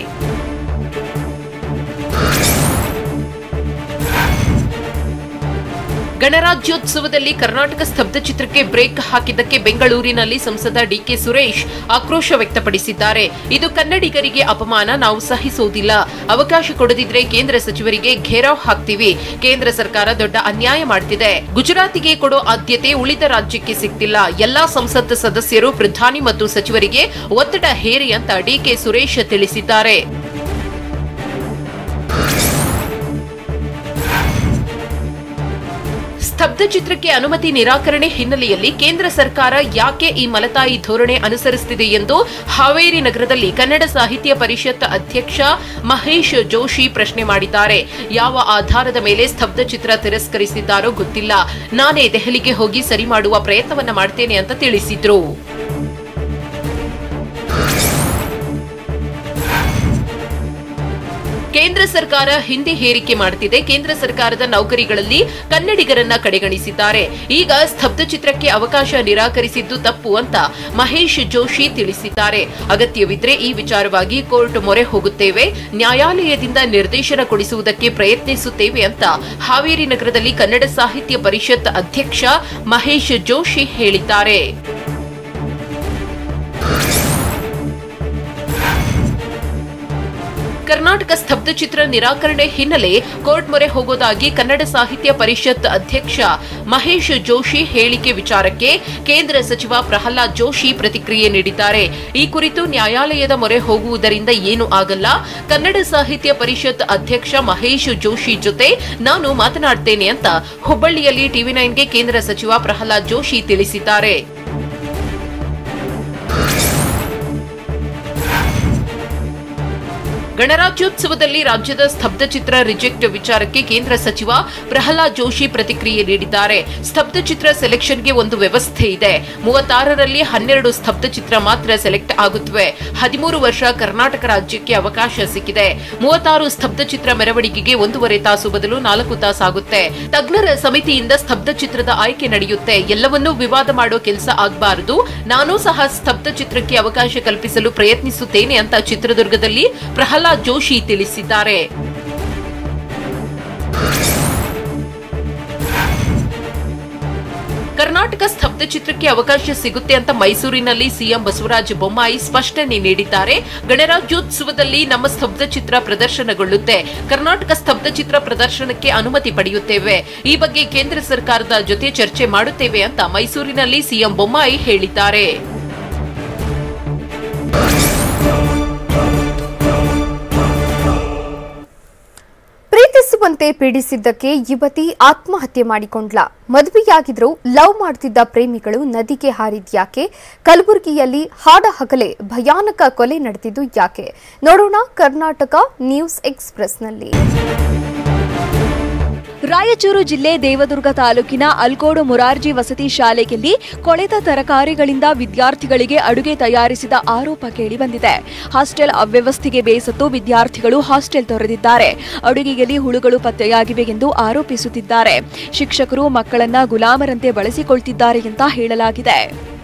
S9: ಗಣರಾಜ್ಯೋತ್ಸವದಲ್ಲಿ ಕರ್ನಾಟಕ ಸ್ತಬ್ಧ ಚಿತ್ರಕ್ಕೆ ಬ್ರೇಕ್ ಹಾಕಿದ್ದಕ್ಕೆ ಬೆಂಗಳೂರಿನಲ್ಲಿ ಸಂಸದ ಡಿಕೆ ಸುರೇಶ್ ಆಕ್ರೋಶ ವ್ಯಕ್ತಪಡಿಸಿದ್ದಾರೆ ಇದು ಕನ್ನಡಿಗರಿಗೆ ಅಪಮಾನ ನಾವು ಸಹಿಸುವುದಿಲ್ಲ ಅವಕಾಶ ಕೊಡದಿದ್ರೆ ಕೇಂದ್ರ ಸಚಿವರಿಗೆ ಘೇರಾವ್ ಹಾಕ್ತೀವಿ ಕೇಂದ್ರ ಸರ್ಕಾರ ದೊಡ್ಡ ಅನ್ಯಾಯ ಮಾಡ್ತಿದೆ ಗುಜರಾತಿಗೆ ಕೊಡೋ ಆದ್ಯತೆ ಉಳಿದ ರಾಜ್ಯಕ್ಕೆ ಸಿಗ್ತಿಲ್ಲ ಎಲ್ಲಾ ಸಂಸತ್ ಸದಸ್ಯರು ಪ್ರಧಾನಿ ಮತ್ತು ಸಚಿವರಿಗೆ ಒತ್ತಡ ಹೇರಿ ಅಂತ ಡಿಕೆ ಸುರೇಶ್ ತಿಳಿಸಿದ್ದಾರೆ ಸ್ತಬ್ಧ ಚಿತ್ರಕ್ಕೆ ಅನುಮತಿ ನಿರಾಕರಣೆ ಹಿನ್ನೆಲೆಯಲ್ಲಿ ಕೇಂದ್ರ ಸರ್ಕಾರ ಯಾಕೆ ಈ ಮಲತಾಯಿ ಧೋರಣೆ ಅನುಸರಿಸುತ್ತಿದೆ ಎಂದು ಹಾವೇರಿ ನಗರದಲ್ಲಿ ಕನ್ನಡ ಸಾಹಿತ್ಯ ಪರಿಷತ್ ಅಧ್ಯಕ್ಷ ಮಹೇಶ್ ಜೋಶಿ ಪ್ರಶ್ನೆ ಮಾಡಿದ್ದಾರೆ ಯಾವ ಆಧಾರದ ಮೇಲೆ ಸ್ತಬ್ಧ ಚಿತ್ರ ತಿರಸ್ಕರಿಸಿದ್ದಾರೋ ಗೊತ್ತಿಲ್ಲ ನಾನೇ ದೆಹಲಿಗೆ ಹೋಗಿ ಸರಿ ಮಾಡುವ ಪ್ರಯತ್ನವನ್ನ ಮಾಡ್ತೇನೆ ಅಂತ ತಿಳಿಸಿದ್ರು ಕೇಂದ್ರ ಸರ್ಕಾರ ಹಿಂದಿ ಹೇರಿಕೆ ಮಾಡುತ್ತಿದೆ ಕೇಂದ್ರ ಸರ್ಕಾರದ ನೌಕರಿಗಳಲ್ಲಿ ಕನ್ನಡಿಗರನ್ನ ಕಡೆಗಣಿಸಿದ್ದಾರೆ ಈಗ ಸ್ತಬ್ಧ ಚಿತ್ರಕ್ಕೆ ಅವಕಾಶ ನಿರಾಕರಿಸಿದ್ದು ತಪ್ಪು ಅಂತ ಮಹೇಶ್ ಜೋಶಿ ತಿಳಿಸಿದ್ದಾರೆ ಅಗತ್ಯವಿದ್ರೆ ಈ ವಿಚಾರವಾಗಿ ಕೋರ್ಟ್ ಮೊರೆ ಹೋಗುತ್ತೇವೆ ನ್ಯಾಯಾಲಯದಿಂದ ನಿರ್ದೇಶನ ಕೊಡಿಸುವುದಕ್ಕೆ ಪ್ರಯತ್ನಿಸುತ್ತೇವೆ ಅಂತ ಹಾವೇರಿ ನಗರದಲ್ಲಿ ಕನ್ನಡ ಸಾಹಿತ್ಯ ಪರಿಷತ್ ಅಧ್ಯಕ್ಷ ಮಹೇಶ್ ಜೋಶಿ ಹೇಳಿದ್ದಾರೆ ಕರ್ನಾಟಕ ಸ್ತಬ್ಧ ಚಿತ್ರ ನಿರಾಕರಣೆ ಹಿನ್ನೆಲೆ ಕೋರ್ಟ್ ಮೊರೆ ಹೋಗೋದಾಗಿ ಕನ್ನಡ ಸಾಹಿತ್ಯ ಪರಿಷತ್ ಅಧ್ಯಕ್ಷ ಮಹೇಶ್ ಜೋಶಿ ಹೇಳಿಕೆ ವಿಚಾರಕ್ಕೆ ಕೇಂದ್ರ ಸಚಿವ ಪ್ರಹ್ಲಾದ್ ಜೋಶಿ ಪ್ರತಿಕ್ರಿಯೆ ನೀಡಿದ್ದಾರೆ ಈ ಕುರಿತು ನ್ಯಾಯಾಲಯದ ಮೊರೆ ಹೋಗುವುದರಿಂದ ಏನೂ ಆಗಲ್ಲ ಕನ್ನಡ ಸಾಹಿತ್ಯ ಪರಿಷತ್ ಅಧ್ಯಕ್ಷ ಮಹೇಶ್ ಜೋಶಿ ಜೊತೆ ನಾನು ಮಾತನಾಡ್ತೇನೆ ಅಂತ ಹುಬ್ಬಳ್ಳಿಯಲ್ಲಿ ಟಿವಿ ನೈನ್ಗೆ ಕೇಂದ್ರ ಸಚಿವ ಪ್ರಹ್ಲಾದ್ ಜೋಶಿ ತಿಳಿಸಿದ್ದಾರೆ ಗಣರಾಜ್ಯೋತ್ಸವದಲ್ಲಿ ರಾಜ್ಯದ ಸ್ತಬ್ಧ ಚಿತ್ರ ರಿಜೆಕ್ಟ್ ವಿಚಾರಕ್ಕೆ ಕೇಂದ್ರ ಸಚಿವ ಪ್ರಹ್ಲಾದ್ ಜೋಶಿ ಪ್ರತಿಕ್ರಿಯೆ ನೀಡಿದ್ದಾರೆ ಸ್ತಬ್ಧ ಚಿತ್ರ ಸೆಲೆಕ್ಷನ್ಗೆ ಒಂದು ವ್ಯವಸ್ಥೆ ಇದೆ ಮೂವತ್ತಾರರಲ್ಲಿ ಹನ್ನೆರಡು ಸ್ತಬ್ಧ ಚಿತ್ರ ಮಾತ್ರ ಸೆಲೆಕ್ಟ್ ಆಗುತ್ತವೆ ಹದಿಮೂರು ವರ್ಷ ಕರ್ನಾಟಕ ರಾಜ್ಯಕ್ಕೆ ಅವಕಾಶ ಸಿಕ್ಕಿದೆ ಮೂವತ್ತಾರು ಸ್ತಬ್ಧ ಚಿತ್ರ ಮೆರವಣಿಗೆಗೆ ಒಂದೂವರೆ ತಾಸು ಬದಲು ನಾಲ್ಕು ತಾಸಾಗುತ್ತೆ ತಜ್ಞರ ಸಮಿತಿಯಿಂದ ಸ್ತಬ್ಧ ಚಿತ್ರದ ಆಯ್ಕೆ ನಡೆಯುತ್ತೆ ಎಲ್ಲವನ್ನೂ ವಿವಾದ ಮಾಡೋ ಕೆಲಸ ಆಗಬಾರದು ನಾನು ಸಹ ಸ್ತಬ್ಧ ಚಿತ್ರಕ್ಕೆ ಅವಕಾಶ ಕಲ್ಪಿಸಲು ಪ್ರಯತ್ನಿಸುತ್ತೇನೆ ಅಂತ ಚಿತ್ರದುರ್ಗದಲ್ಲಿ ಪ್ರಹ್ಲಾದ್ ಜೋಶಿ ತಿಳಿಸಿದ್ದಾರೆ ಕರ್ನಾಟಕ ಸ್ತಬ್ಧ ಚಿತ್ರಕ್ಕೆ ಅವಕಾಶ ಸಿಗುತ್ತೆ ಅಂತ ಮೈಸೂರಿನಲ್ಲಿ ಸಿಎಂ ಬಸವರಾಜ ಬೊಮ್ಮಾಯಿ ಸ್ಪಷ್ಟನೆ ನೀಡಿದ್ದಾರೆ ಗಣರಾಜ್ಯೋತ್ಸವದಲ್ಲಿ ನಮ್ಮ ಸ್ತಬ್ಧ ಚಿತ್ರ ಪ್ರದರ್ಶನಗೊಳ್ಳುತ್ತೆ ಕರ್ನಾಟಕ ಸ್ತಬ್ಧ ಚಿತ್ರ ಪ್ರದರ್ಶನಕ್ಕೆ ಅನುಮತಿ ಪಡೆಯುತ್ತೇವೆ ಈ ಬಗ್ಗೆ ಕೇಂದ್ರ ಸರ್ಕಾರದ ಜೊತೆ ಚರ್ಚೆ ಮಾಡುತ್ತೇವೆ ಅಂತ ಮೈಸೂರಿನಲ್ಲಿ ಸಿಎಂ ಬೊಮ್ಮಾಯಿ ಹೇಳಿದ್ದಾರೆ
S1: ಪ್ರೀತಿಸುವಂತೆ ಪೀಡಿಸಿದ್ದಕ್ಕೆ ಯುವತಿ ಆತ್ಮಹತ್ಯೆ ಮಾಡಿಕೊಂಡ್ಲ ಮದುವೆಯಾಗಿದ್ರು ಲವ್ ಮಾಡ್ತಿದ್ದ ಪ್ರೇಮಿಗಳು ನದಿಗೆ ಹಾರಿದ್ಯಾಕೆ ಕಲಬುರಗಿಯಲ್ಲಿ ಹಾಡ ಹಗಲೇ ಭಯಾನಕ ಕೊಲೆ ನಡೆದಿದ್ದು ಯಾಕೆ ನೋಡೋಣ ಕರ್ನಾಟಕ ನ್ಯೂಸ್ ಎಕ್ಸ್ಪ್ರೆಸ್ನಲ್ಲಿ
S5: ರಾಯಚೂರು ಜಿಲ್ಲೆ ದೇವದುರ್ಗ ತಾಲೂಕಿನ ಅಲ್ಕೋಡು ಮುರಾರ್ಜಿ ವಸತಿ ಶಾಲೆಯಲ್ಲಿ ಕೊಳೆತ ತರಕಾರಿಗಳಿಂದ ವಿದ್ಯಾರ್ಥಿಗಳಿಗೆ ಅಡುಗೆ ತಯಾರಿಸಿದ ಆರೋಪ ಕೇಳಿಬಂದಿದೆ ಹಾಸ್ಟೆಲ್ ಅವ್ಯವಸ್ಥೆಗೆ ಬೇಸತ್ತು ವಿದ್ಯಾರ್ಥಿಗಳು ಹಾಸ್ಟೆಲ್ ತೊರೆದಿದ್ದಾರೆ ಅಡುಗೆಯಲ್ಲಿ ಹುಳುಗಳು ಪತ್ತೆಯಾಗಿವೆ ಎಂದು ಆರೋಪಿಸುತ್ತಿದ್ದಾರೆ ಶಿಕ್ಷಕರು ಮಕ್ಕಳನ್ನ ಗುಲಾಮರಂತೆ ಬಳಸಿಕೊಳ್ತಿದ್ದಾರೆ ಅಂತ ಹೇಳಲಾಗಿದೆ